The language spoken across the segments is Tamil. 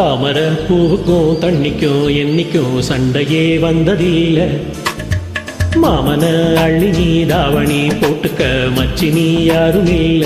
தாமர பூவுக்கும் தண்ணிக்கும் என்னைக்கும் சண்டையே வந்ததில்ல மாமன அள்ளி நீ தாவணி போட்டுக்க மச்சி நீ யாரும் இல்ல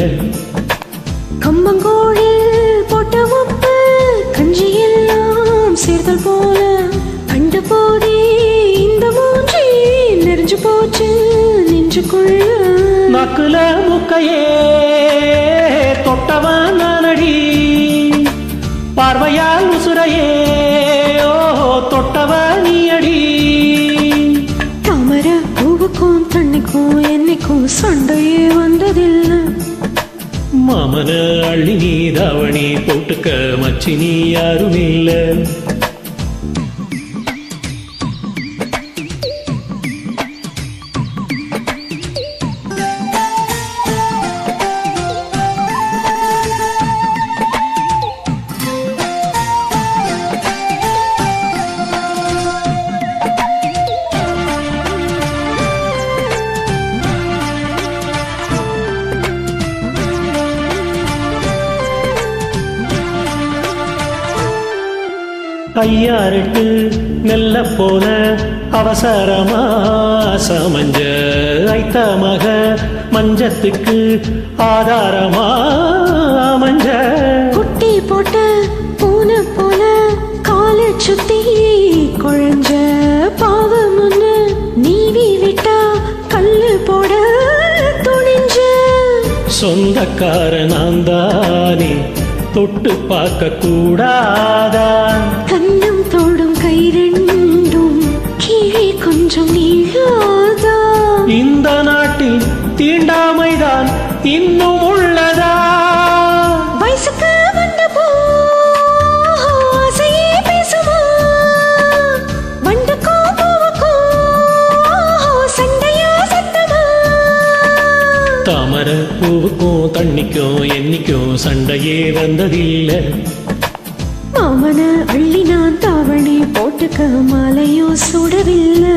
கம்மங்கோழில் போட்ட உப்பு கஞ்சி எல்லாம் சேர்த்தல் போல கண்ட போதே இந்த மூஞ்சி நெறிஞ்சு போச்சு நெஞ்சுக்குள்ள நக்குல முக்கையே தொட்டவன் நானடி பார்வையால் உசுரையே ஓ தொட்டவ நீ அடி தாமர பூவுக்கும் தண்ணிக்கும் என்னைக்கும் சண்டையே வந்ததில்லை மாமன அள்ளி நீ தாவணி போட்டுக்க மச்சி நீ யாரும் இல்ல ஐயாரெட்டு நெல்ல போல அவசரமா சமஞ்ச ஐத்த மக மஞ்சத்துக்கு ஆதாரமா மஞ்ச குட்டி போட்ட பூனை போல காலை சுத்தி குழஞ்ச பாவம் ஒண்ணு நீவி விட்டா கல்லு போட துணிஞ்ச சொந்தக்கார நான் தானே தொட்டு பார்க்க கூடாதா கண்ணம் தோடும் கை ரெண்டும் கீழே கொஞ்சம் நீளாதா இந்த நாட்டில் தீண்டாமைதான் இன்னும் உள்ளதா வயசுக்கு வந்த போ ஆசையே பேசுமா வண்டுக்கும் பூவுக்கும் சண்டையா சத்தமா தாமர பூவுக்கும் தண்ணிக்கும் என்னைக்கும் சண்டையே வந்ததில்ல மாமன அள்ளி நான் தாவணி போட்டுக்க மாலையோ சுடவில்லை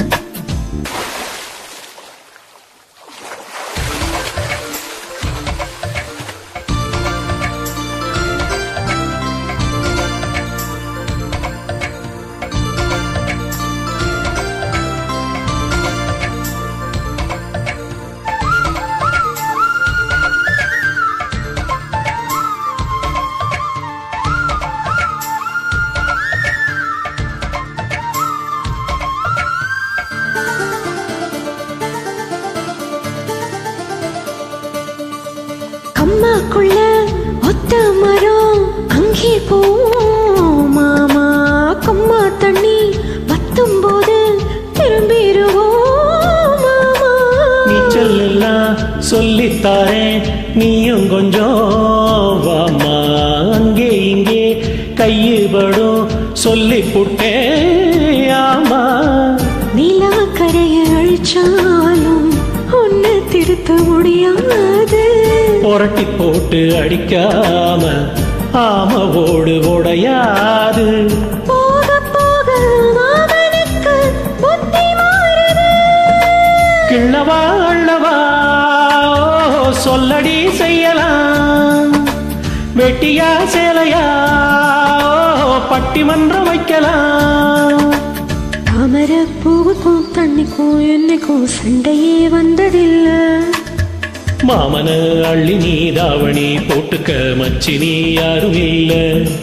கம்மாக்குள்ள ஒத்த மரம் அங்கே போவோம் மாமா கம்மா தண்ணி வத்தும் போது திரும்பிடுவோம் மாமா நீச்சல் எல்லாம் சொல்லித்தாரேன் நீயும் கொஞ்சம் வாமா அங்கே இங்கே கையுபடும் சொல்லி புட்டேன் ஆமா நிலா கரையை அழிச்சாலும் ஒன்னு திருத்த முடியாது புரட்டி போட்டு அடிக்காம ஆம ஓடு உடையாது போக போக மாமனுக்கு புத்தி மாறுது கிள்ளவா அள்ளவா ஓ, சொல்லடி செய்யலாம் வெட்டியா சேலையா ஓ, பட்டிமன்றம் வைக்கலாம் தாமர பூவுக்கும் தண்ணிக்கும் என்னைக்கும் சண்டையே வந்ததில்லை மாமன அள்ளி நீ தாவணி போட்டுக்க மச்சி நீ யாரும் இல்ல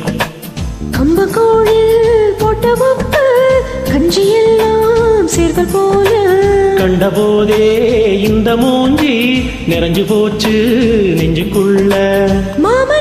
கம்பகோழில் போட்ட உப்பு கஞ்சி எல்லாம் சேர்த்தல் போல கண்டபோதே இந்த மூஞ்சி நிறைஞ்சு போச்சு நெஞ்சுக்குள்ள மாம